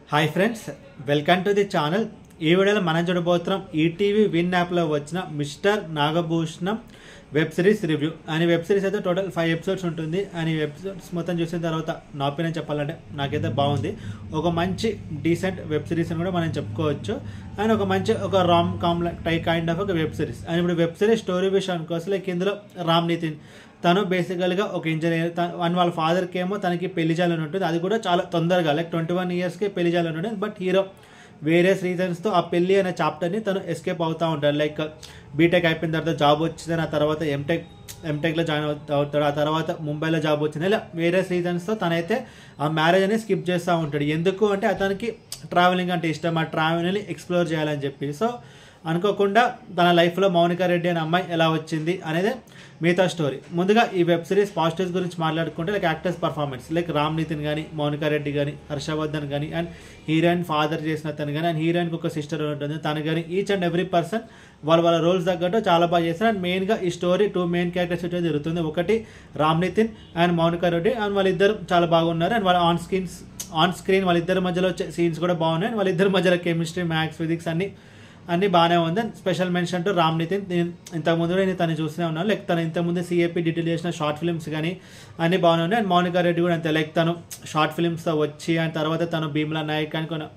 hi friends welcome to the channel ఈ వీడియోలో మనం చూడబోతున్నాం ఈటీవీ విన్ యాప్లో వచ్చిన mister Nagabhushanam web series review అని వెబ్ సిరీస్ అయితే టోటల్ ఫైవ్ ఎపిసోడ్స్ ఉంటుంది అని ఎపిసోడ్స్ మొత్తం చూసిన తర్వాత నా ఒపీనియన్ చెప్పాలంటే నాకైతే బాగుంది ఒక మంచి డీసెంట్ వెబ్ సిరీస్ అని కూడా మనం చెప్పుకోవచ్చు అండ్ ఒక మంచి ఒక రామ్ కామ్ టై కైండ్ ఆఫ్ ఒక వెబ్ సిరీస్ అండ్ ఇప్పుడు వెబ్ సిరీస్ స్టోరీ విషయానికి వస్తే లైక్ ఇందులో రామ్ నితిన్ తను బేసికల్గా ఒక ఇంజనీర్ అండ్ వాళ్ళ ఫాదర్కి ఏమో తనకి పెళ్లి చేయాలని ఉంటుంది అది కూడా చాలా తొందరగా లైక్ ట్వంటీ వన్ ఇయర్స్కి పెళ్లి చేయాలని ఉంటుంది బట్ హీరో వేరియస్ రీజన్స్తో ఆ పెళ్లి అనే చాప్టర్ని తను ఎస్కేప్ అవుతూ ఉంటాడు లైక్ బీటెక్ అయిపోయిన తర్వాత జాబ్ వచ్చిందని ఆ తర్వాత ఎంటెక్ ఎంటెక్లో జాయిన్ అవుతా అవుతాడు ఆ తర్వాత ముంబైలో జాబ్ వచ్చింది ఇలా వేరియస్ రీజన్స్తో తనైతే ఆ మ్యారేజ్ అనేది స్కిప్ చేస్తూ ఉంటాడు ఎందుకు అంటే అతనికి ట్రావెలింగ్ అంటే ఇష్టం ఆ ట్రావెల్ని ఎక్స్ప్లోర్ చేయాలని చెప్పి సో అనుకోకుండా తన లైఫ్లో మౌనిక రెడ్డి అనే అమ్మాయి ఎలా వచ్చింది అనేది మిగతా స్టోరీ ముందుగా ఈ వెబ్ సిరీస్ పాజిటివ్స్ గురించి మాట్లాడుకుంటే like actors performance like Ram Nithin కానీ మౌనిక రెడ్డి కానీ హర్షవర్ధన్ కానీ అండ్ హీరోయిన్ ఫాదర్ చేసిన తను కానీ అండ్ హీరోయిన్కి ఒక సిస్టర్ ఉంటుంది తను కానీ ఈచ్ అండ్ ఎవ్రీ పర్సన్ వాళ్ళ వాళ్ళ రోల్స్ తగ్గట్టు చాలా బాగా చేస్తారు అండ్ మెయిన్గా ఈ స్టోరీ టూ మెయిన్ క్యారెక్టర్స్ వచ్చి జరుగుతుంది ఒకటి రామ్ నితిన్ అండ్ మౌనిక రెడ్డి అండ్ వాళ్ళిద్దరు చాలా బాగున్నారు అండ్ వాళ్ళ ఆన్ స్క్రీన్స్ ఆన్ స్క్రీన్ వాళ్ళిద్దరి మధ్యలో వచ్చే సీన్స్ కూడా బాగున్నాయి అండ్ వాళ్ళిద్దరి మధ్యలో కెమిస్ట్రీ మ్యాథ్స్ ఫిజిక్స్ అన్ని అన్ని బాగానే ఉంది and special mention to Ram Nithin నేను ఇంతకుముందు కూడా నేను తను చూస్తూనే ఉన్నాను లైక్ తను ఇంతకుముందు సిఏపి డీటెయిల్ చేసిన షార్ట్ ఫిల్మ్స్ కానీ అన్ని బాగానే ఉన్నాయి అండ్ మౌనికా రెడ్డి కూడా అంతే లైక్ తను షార్ట్ ఫిల్మ్స్తో వచ్చి అండ్ తర్వాత తను భీమ్లా నాయక్ అని కొన్ని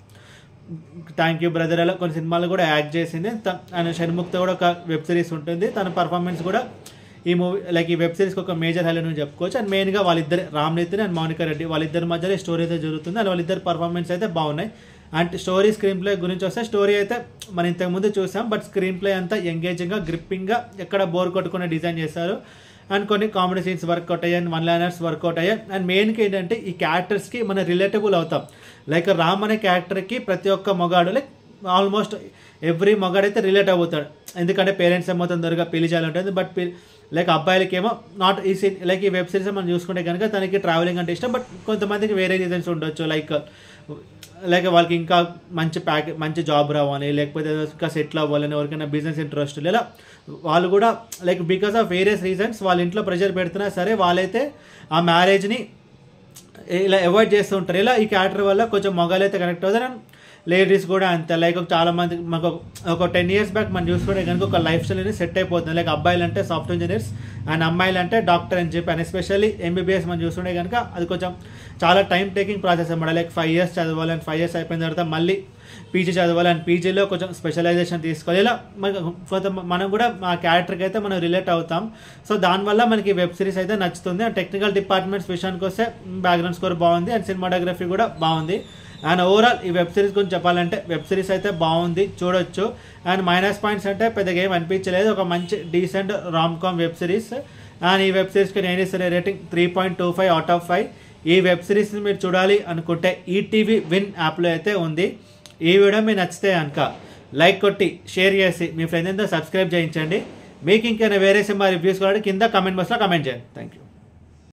థ్యాంక్ యూ బ్రదర్ అలా కొన్ని సినిమాలు కూడా యాక్ట్ చేసింది త- ఆయన షణ్ముఖ్తో కూడా ఒక వెబ్ సిరీస్ ఉంటుంది తన పర్ఫార్మెన్స్ కూడా ఈ మూవీ లైక్ ఈ వెబ్ సిరీస్కి ఒక మేజర్ హైలైట్ అని చెప్పుకోవచ్చు అండ్ మెయిన్గా వాళ్ళిద్దరు రామ్ నితిన్ అండ్ మౌనికా రెడ్డి వాళ్ళిద్దరి మధ్యలో స్టోరీ అయితే జరుగుతుంది అండ్ వాళ్ళిద్దరు పర్ఫార్మెన్స్ అయితే బాగున్నాయి అండ్ స్టోరీ స్క్రీన్ ప్లే గురించి వస్తే స్టోరీ అయితే మనం ఇంతకుముందు చూసాం బట్ స్క్రీన్ ప్లే అంతా ఎంగేజింగ్గా గ్రిప్పింగ్గా ఎక్కడ బోర్ కొట్టుకునే డిజైన్ చేశారు అండ్ కొన్ని కామెడీ సీన్స్ వర్కౌట్ అయ్యాయి వన్ లైనర్స్ వర్కౌట్ అయ్యాయి అండ్ మెయిన్కి ఏంటంటే ఈ క్యారెక్టర్స్కి మనం రిలేటబుల్ అవుతాం లైక్ రామ్ అనే క్యారెక్టర్కి ప్రతి ఒక్క మొగాడు లైక్ ఆల్మోస్ట్ ఎవ్రీ మొగాడైతే రిలేట్ అవుతాడు ఎందుకంటే పేరెంట్స్ ఏమో తొందరగా పెళ్లి చేయాలంటుంది బట్ లైక్ అబ్బాయిలకి ఏమో నాట్ ఈ సీన్ లైక్ ఈ వెబ్ సిరీస్ మనం చూసుకుంటే కనుక తనకి ట్రావెలింగ్ అంటే ఇష్టం బట్ కొంతమందికి వేరే రీజన్స్ ఉండొచ్చు లైక్ లైక్ వాళ్ళకి ఇంకా మంచి ప్యాక్ మంచి జాబ్ రావాలి లేకపోతే ఇంకా సెటిల్ అవ్వాలని ఎవరికైనా బిజినెస్ ఇంట్రెస్ట్ లేదా వాళ్ళు కూడా like because of various reasons వాళ్ళ ఇంట్లో ప్రెషర్ పెడుతున్నా సరే వాళ్ళైతే ఆ మ్యారేజ్ని ఇలా అవాయిడ్ చేస్తూ ఉంటారు ఇలా ఈ క్యారెక్టర్ వల్ల కొంచెం మొగాలు అయితే కనెక్ట్ అవుతారు అండ్ లేడీస్ కూడా అంతే లైక్ చాలా మంది మాకు ఒక- ఒక టెన్ ఇయర్స్ బ్యాక్ మనం చూసుకుంటే కనుక ఒక లైఫ్ స్టైల్ అనేది సెట్ అయిపోతుంది లైక్ అబ్బాయిలు అంటే సాఫ్ట్వేర్ ఇంజనీర్స్ అండ్ అమ్మాయిలు అంటే డాక్టర్ అని చెప్పి అండ్ ఎస్పెషల్లీ ఎంబీబీఎస్ మనం చూసుకుంటే కనుక అది కొంచెం చాలా టైం టేకింగ్ ప్రాసెస్ అనమాట లైక్ ఫైవ్ ఇయర్స్ చదవాలి అండ్ ఫైవ్ ఇయర్స్ అయిపోయిన తర్వాత మళ్ళీ పీజీ చదవాలి అండ్ పీజీలో కొంచెం స్పెషలైజేషన్ తీసుకోవాలి ఇలా మనకు కొంత మనం కూడా మా క్యారెక్టర్కి అయితే మనం రిలేట్ అవుతాం సో దానివల్ల మనకి వెబ్ సిరీస్ అయితే నచ్చుతుంది అండ్ టెక్నికల్ డిపార్ట్మెంట్స్ విషయానికి వస్తే బ్యాక్గ్రౌండ్ స్కోర్ బాగుంది అండ్ సినిమాటోగ్రఫీ కూడా బాగుంది అండ్ ఓవరాల్ ఈ వెబ్ సిరీస్ గురించి చెప్పాలంటే వెబ్ సిరీస్ అయితే బాగుంది చూడొచ్చు అండ్ మైనస్ పాయింట్స్ అంటే పెద్దగా ఏం అనిపించలేదు ఒక మంచి decent rom com web series and ఈ వెబ్ సిరీస్కి నేను ఇస్తున్న rating three point two five out of five ఈ వెబ్ సిరీస్ని మీరు చూడాలి అనుకుంటే ఈటీవీ విన్ యాప్లో అయితే ఉంది ఈ వీడియో మీకు నచ్చితే కనుక లైక్ కొట్టి షేర్ చేసి మీ ఫ్రెండ్ ఎంతో సబ్స్క్రైబ్ చేయించండి మీకు ఇంకైనా వేరే సినిమా రివ్యూస్ కూడా కింద కమెంట్ బాక్స్లో కమెంట్ చేయండి థ్యాంక్ యూ